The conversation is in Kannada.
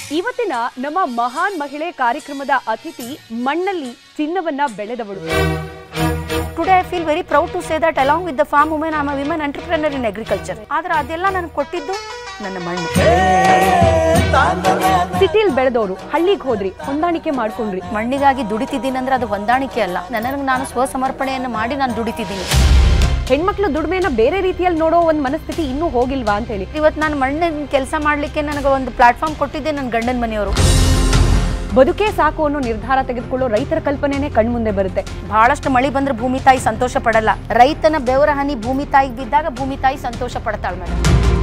ಇವತ್ತಿನ ನಮ್ಮ ಮಹಾನ್ ಮಹಿಳೆ ಕಾರ್ಯಕ್ರಮದ ಅತಿಥಿ ಮಣ್ಣಲ್ಲಿ ಚಿನ್ನವನ್ನ ಬೆಳೆದವಳು today I feel very proud to say that along with the farm women am woman entrepreneur in agriculture ಆದ್ರೆ ಅದೆಲ್ಲ ನನಗೆ ಕೊಟ್ಟಿದ್ದು ನನ್ನ ಮಣ್ಣು ಸಿಟಿಲ್ ಬೆಳೆದವರು ಹಳ್ಳಿಗೆ ಹೋದ್ರಿ ಹೊಂದಾಣಿಕೆ ಮಾಡ್ಕೊಂಡ್ರಿ ಮಣ್ಣಿಗಾಗಿ ದುಡಿತಿದ್ದೀನಿ ಅಂದ್ರೆ ಅದು ಹೊಂದಾಣಿಕೆ ಅಲ್ಲ ನನಗೆ ನಾನು ಸ್ವಸಮರ್ಪಣೆಯನ್ನು ಮಾಡಿ ನಾನು ದುಡಿತಿದ್ದೀನಿ ಹೆಣ್ಮಕ್ಳು ದುಡಿಮೆನ ಬೇರೆ ರೀತಿಯಲ್ಲಿ ನೋಡೋ ಒಂದು ಮನಸ್ಥಿತಿ ಇನ್ನೂ ಹೋಗಿಲ್ವಾ ಅಂತ ಹೇಳಿ ಇವತ್ತು ನಾನು ಮಣ್ಣಿನ ಕೆಲಸ ಮಾಡಲಿಕ್ಕೆ ನನಗೆ ಒಂದು ಪ್ಲಾಟ್ಫಾರ್ಮ್ ಕೊಟ್ಟಿದ್ದೆ ನನ್ನ ಗಂಡನ ಮನೆಯವರು ಬದುಕೇ ಸಾಕು ಅನ್ನೋ ನಿರ್ಧಾರ ತೆಗೆದುಕೊಳ್ಳೋ ರೈತರ ಕಲ್ಪನೆನೇ ಕಣ್ಮುಂದೆ ಬರುತ್ತೆ ಬಹಳಷ್ಟು ಮಳೆ ಬಂದ್ರೆ ಭೂಮಿ ತಾಯಿ ಸಂತೋಷ ಪಡಲ್ಲ ರೈತನ ಬೆವರ ಹನಿ ಭೂಮಿ ತಾಯಿಗೆ ಬಿದ್ದಾಗ ಭೂಮಿ ತಾಯಿ ಸಂತೋಷ ಪಡ್ತಾಳೆ ಮೇಡಮ್